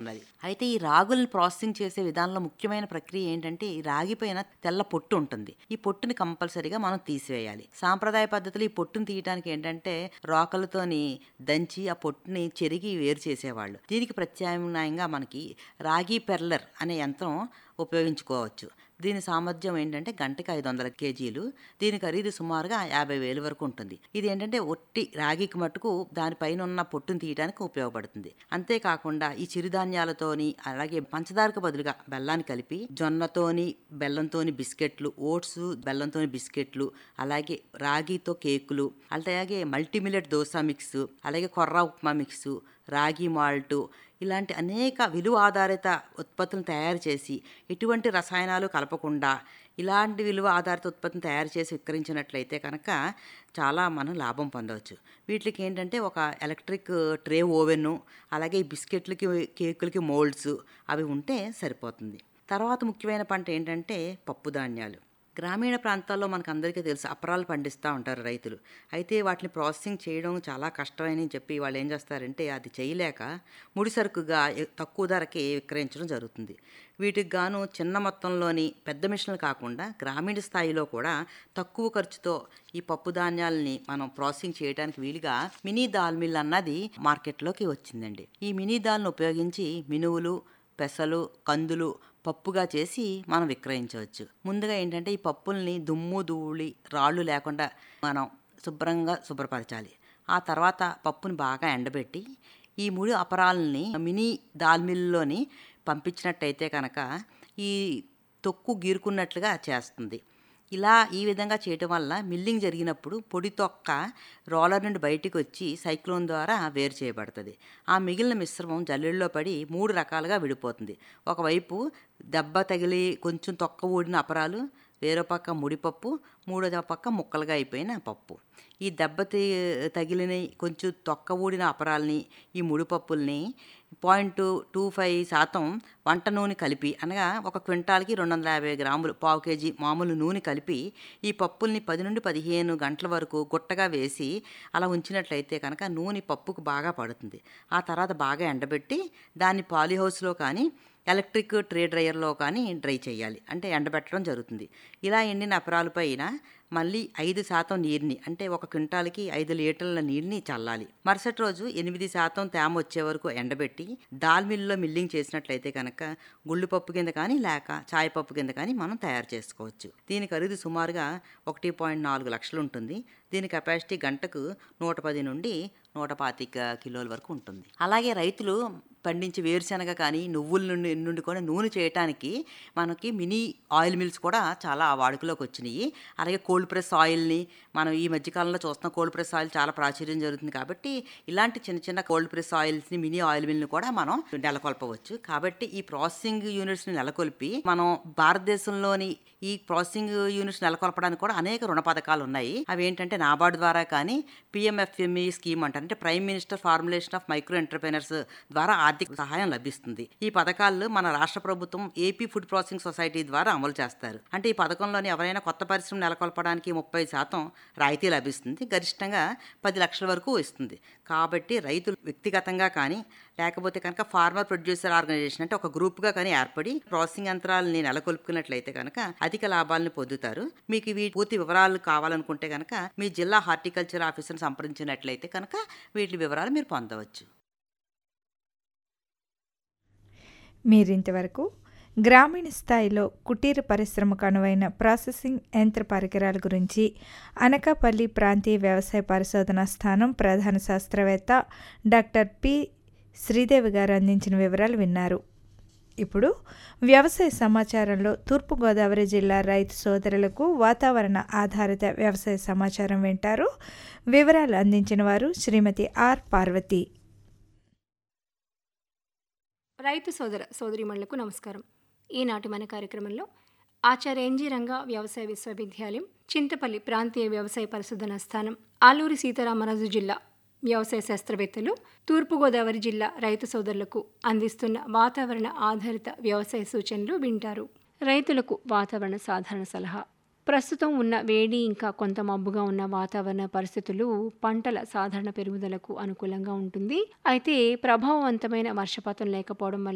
ఉన్నది అయితే ఈ రాగులను ప్రాసెసింగ్ చేసే విధానంలో ముఖ్యమైన ప్రక్రియ ఏంటంటే ఈ రాగి పైన తెల్ల పొట్టు ఉంటుంది ఈ పొట్టుని కంపల్సరీగా మనం తీసివేయాలి సాంప్రదాయ పద్ధతిలో ఈ పొట్టుని తీయడానికి ఏంటంటే రోకలతోని దంచి ఆ పొట్టుని చెరిగి వేరు చేసేవాళ్ళు దీనికి ప్రత్యామ్నాయంగా మనకి రాగి పెర్లర్ అనే యంత్రం ఉపయోగించుకోవచ్చు దీని సామర్థ్యం ఏంటంటే గంటకి ఐదు వందల కేజీలు దీని ఖరీదు సుమారుగా యాభై వేలు వరకు ఉంటుంది ఇది ఏంటంటే ఒట్టి రాగికి మట్టుకు దానిపైన ఉన్న పొట్టును తీయడానికి ఉపయోగపడుతుంది అంతేకాకుండా ఈ చిరుధాన్యాలతోని అలాగే పంచదారకు బదులుగా బెల్లాన్ని కలిపి జొన్నతోని బెల్లంతోని బిస్కెట్లు ఓట్స్ బెల్లంతోని బిస్కెట్లు అలాగే రాగితో కేకులు అలాగే మల్టీమిలెట్ దోశ మిక్స్ అలాగే కొర్ర ఉప్మా మిక్స్ రాగి మాల్టు ఇలాంటి అనేక విలువ ఆధారిత ఉత్పత్తులను తయారు చేసి ఎటువంటి రసాయనాలు కలపకుండా ఇలాంటి విలువ ఆధారిత ఉత్పత్తిని తయారు చేసి విక్రయించినట్లయితే కనుక చాలా మనం లాభం పొందవచ్చు వీటికి ఏంటంటే ఒక ఎలక్ట్రిక్ ట్రే ఓవెన్ అలాగే ఈ బిస్కెట్లకి కేకులకి మోల్డ్స్ అవి ఉంటే సరిపోతుంది తర్వాత ముఖ్యమైన పంట ఏంటంటే పప్పు ధాన్యాలు గ్రామీణ ప్రాంతాల్లో మనకు అందరికీ తెలుసు అపరాలు పండిస్తూ ఉంటారు రైతులు అయితే వాటిని ప్రాసెసింగ్ చేయడం చాలా కష్టమని చెప్పి వాళ్ళు ఏం చేస్తారంటే అది చేయలేక ముడి సరుకుగా ఎ- తక్కువ ధరకి విక్రయించడం జరుగుతుంది వీటికి గాను చిన్న మొత్తంలోని పెద్ద మిషన్లు కాకుండా గ్రామీణ స్థాయిలో కూడా తక్కువ ఖర్చుతో ఈ పప్పు ధాన్యాలని మనం ప్రాసెసింగ్ చేయడానికి వీలుగా మినీ దాల్ మిల్ అన్నది మార్కెట్లోకి వచ్చిందండి ఈ మినీ దాల్ను ఉపయోగించి మినువులు పెసలు కందులు పప్పుగా చేసి మనం విక్రయించవచ్చు ముందుగా ఏంటంటే ఈ పప్పుల్ని దుమ్ము ధూళి రాళ్ళు లేకుండా మనం శుభ్రంగా శుభ్రపరచాలి ఆ తర్వాత పప్పుని బాగా ఎండబెట్టి ఈ మూడు అపరాలని మినీ దాల్ మిల్లులోని పంపించినట్టయితే కనుక ఈ తొక్కు గీరుకున్నట్లుగా చేస్తుంది ఇలా ఈ విధంగా చేయటం వల్ల మిల్లింగ్ జరిగినప్పుడు పొడి తొక్క రోలర్ నుండి బయటికి వచ్చి సైక్లోన్ ద్వారా వేరు చేయబడుతుంది ఆ మిగిలిన మిశ్రమం జల్లెల్లో పడి మూడు రకాలుగా విడిపోతుంది ఒకవైపు దెబ్బ తగిలి కొంచెం తొక్క ఊడిన అపరాలు వేరో పక్క ముడిపప్పు మూడో పక్క ముక్కలుగా అయిపోయిన పప్పు ఈ దెబ్బ తి- తగిలిన కొంచెం తొక్క ఊడిన అపరాల్ని ఈ ముడిపప్పుల్ని పాయింట్ టూ ఫైవ్ శాతం వంట నూనె కలిపి అనగా ఒక క్వింటాల్కి రెండు వందల యాభై గ్రాములు పావు కేజీ మామూలు నూనె కలిపి ఈ పప్పుల్ని పది నుండి పదిహేను గంటల వరకు గుట్టగా వేసి అలా ఉంచినట్లయితే కనుక నూనె పప్పుకు బాగా పడుతుంది ఆ తర్వాత బాగా ఎండబెట్టి దాన్ని పాలీహౌస్లో కానీ ఎలక్ట్రిక్ ట్రే డ్రైయర్లో కానీ డ్రై చేయాలి అంటే ఎండబెట్టడం జరుగుతుంది ఇలా ఎండిన అపరాలపైన మళ్ళీ ఐదు శాతం నీరుని అంటే ఒక క్వింటాల్కి ఐదు లీటర్ల నీరుని చల్లాలి మరుసటి రోజు ఎనిమిది శాతం తేమ వచ్చే వరకు ఎండబెట్టి దాల్ మిల్లులో మిల్లింగ్ చేసినట్లయితే కనుక గుళ్ళు పప్పు కింద కానీ లేక చాయ్ పప్పు కింద కానీ మనం తయారు చేసుకోవచ్చు దీని ఖరీదు సుమారుగా ఒకటి పాయింట్ నాలుగు లక్షలు ఉంటుంది దీని కెపాసిటీ గంటకు నూట పది నుండి నూట పాతిక కిలోల వరకు ఉంటుంది అలాగే రైతులు పండించి వేరుశనగ కానీ నువ్వుల నుండి నుండి కూడా నూనె చేయటానికి మనకి మినీ ఆయిల్ మిల్స్ కూడా చాలా వాడుకలోకి వచ్చినాయి అలాగే కోల్డ్ ప్రెస్ ఆయిల్ని మనం ఈ మధ్యకాలంలో చూస్తున్న కోల్డ్ ప్రెస్ ఆయిల్ చాలా ప్రాచుర్యం జరుగుతుంది కాబట్టి ఇలాంటి చిన్న చిన్న కోల్డ్ ప్రెస్ ఆయిల్స్ని మినీ ఆయిల్ మిల్ని కూడా మనం నెలకొల్పవచ్చు కాబట్టి ఈ ప్రాసెసింగ్ యూనిట్స్ని నెలకొల్పి మనం భారతదేశంలోని ఈ ప్రాసెసింగ్ యూనిట్స్ నెలకొల్పడానికి కూడా అనేక రుణ పథకాలు ఉన్నాయి అవి ఏంటంటే నాబార్డు ద్వారా కానీ పిఎంఎఫ్ఎంఈ స్కీమ్ అంటారు అంటే prime minister formulation of micro entrepreneurs ద్వారా ఆర్థిక సహాయం లభిస్తుంది ఈ పథకాలు మన రాష్ట్ర ప్రభుత్వం ఏపీ ఫుడ్ ప్రాసెసింగ్ సొసైటీ ద్వారా అమలు చేస్తారు అంటే ఈ పథకంలోని ఎవరైనా కొత్త పరిశ్రమ నెలకొల్పడానికి ముప్పై శాతం రాయితీ లభిస్తుంది గరిష్టంగా పది లక్షల వరకు ఇస్తుంది కాబట్టి రైతులు వ్యక్తిగతంగా కానీ లేకపోతే కనుక ఫార్మర్ ప్రొడ్యూసర్ ఆర్గనైజేషన్ అంటే ఒక గ్రూప్గా కానీ ఏర్పడి ప్రాసెసింగ్ యంత్రాలని నెలకొల్పుకున్నట్లయితే కనుక అధిక లాభాలను పొందుతారు మీకు వీటి పూర్తి వివరాలు కావాలనుకుంటే కనుక మీ జిల్లా హార్టికల్చర్ ఆఫీసర్ని సంప్రదించినట్లయితే కనుక వీటి వివరాలు మీరు పొందవచ్చు మీరింతవరకు గ్రామీణ స్థాయిలో కుటీర పరిశ్రమకు అనువైన ప్రాసెసింగ్ యంత్ర పరికరాల గురించి అనకాపల్లి ప్రాంతీయ వ్యవసాయ పరిశోధనా స్థానం ప్రధాన శాస్త్రవేత్త డాక్టర్ పి శ్రీదేవి గారు అందించిన వివరాలు విన్నారు ఇప్పుడు వ్యవసాయ సమాచారంలో తూర్పుగోదావరి జిల్లా రైతు సోదరులకు వాతావరణ ఆధారిత వ్యవసాయ సమాచారం వింటారు వివరాలు అందించిన వారు శ్రీమతి ఆర్ పార్వతి రైతు సోదర సోదరిమణులకు నమస్కారం ఈనాటి మన కార్యక్రమంలో ఆచార్య ఎన్జీ రంగా వ్యవసాయ విశ్వవిద్యాలయం చింతపల్లి ప్రాంతీయ వ్యవసాయ పరిశోధనా స్థానం ఆలూరి సీతారామరాజు జిల్లా వ్యవసాయ శాస్త్రవేత్తలు తూర్పుగోదావరి జిల్లా రైతు సోదరులకు అందిస్తున్న వాతావరణ ఆధారిత వ్యవసాయ సూచనలు వింటారు రైతులకు వాతావరణ సాధారణ సలహా ప్రస్తుతం ఉన్న వేడి ఇంకా కొంత మబ్బుగా ఉన్న వాతావరణ పరిస్థితులు పంటల సాధారణ పెరుగుదలకు అనుకూలంగా ఉంటుంది అయితే ప్రభావవంతమైన వర్షపాతం లేకపోవడం వల్ల